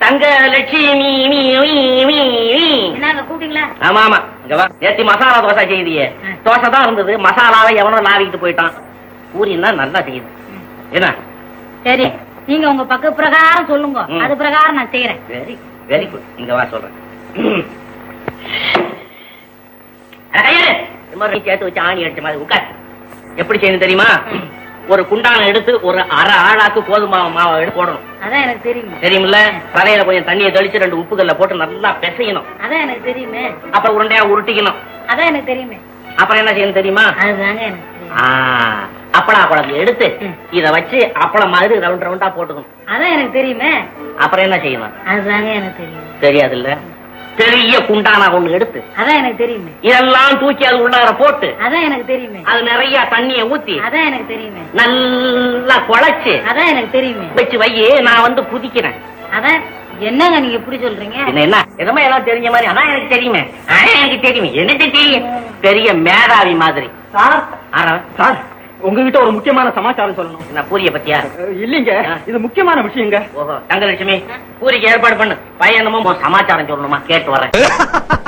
தங்க லட்சுமி மீ, மீ, மீ, மீ. என்னங்க கூப்பிட்டீங்களா ஆமா ஆமா இங்க வா நேத்தி மசாலா தோசை செய்தியே ஆ. தோசை தான் இருந்தது மசாலாவை எவனோ நாவிக்கிட்டு போயிட்டான் பூரின்னா நல்லா செய்யுது என்ன சரி நீங்க உங்க பக்க பிரகாரம் சொல்லுங்க ம். அது பிரகாரம் நான் செய்யறேன் வெரி வெரி குட் இங்க வா சொல்றேன் ஐயே, இந்த மாதிரி சேர்த்து வச்சு ஆணி அடிச்ச மாதிரி உட்கார் எப்படி செய்யணும் தெரியுமா ஒரு குண்டான எடுத்து ஒரு அரை ஆளாக்கு கோதுமை மாவை எடுத்து போடணும் அதான் எனக்கு தெரியுமே தெரியுமில்ல தலையில கொஞ்சம் தண்ணியை தெளிச்சு ரெண்டு உப்புக்கல்ல போட்டு நல்லா பிசையணும் அதான் எனக்கு தெரியுமே அப்புறம் உருண்டையா உருட்டிக்கணும் அதான் எனக்கு தெரியுமே அப்புறம் என்ன செய்யணும் தெரியுமா அதுதாங்க எனக்கு தெரியும் ஆ, அப்பளம் அப்பளத்தை எடுத்து ம். இத வச்சு அப்பளம் மாதிரி ரவுண்ட் ரவுண்டா போட்டுக்கணும் அதான் எனக்கு தெரியுமே அப்புறம் என்ன செய்யணும் அதுதாங்க எனக்கு தெரியும் தெரியாதுல்ல பெரிய குண்டானா ஒண்ணு எடுத்து அதான் எனக்கு தெரியுமே இதெல்லாம் தூக்கி அது உள்ளார போட்டு அதான் எனக்கு தெரியுமே அது நிறைய தண்ணிய ஊத்தி அதான் எனக்கு தெரியுமே நல்லா குழைச்சு அதான் எனக்கு தெரியுமே வச்சு வை நான் வந்து குதிக்கிறேன் அதான் என்னங்க நீங்க இப்படி சொல்றீங்க என்ன என்ன எதமா எல்லாம் தெரிஞ்ச மாதிரி அதான் எனக்கு தெரியுமே அதான் எனக்கு தெரியுமே எனக்கு தெரியும் பெரிய மேதாவி மாதிரி சார் ஆனா சார் உங்ககிட்ட ஒரு முக்கியமான சமாச்சாரம் சொல்லணும் என்ன பூரிய பத்தியா அஹ், இல்லைங்க இது முக்கியமான விஷயங்க ஓஹோ தங்கலட்சுமி பூரிக்கு ஏற்பாடு பண்ணு பையன் என்னமோ சமாச்சாரம் சொல்லணுமா கேட்டு வரேன்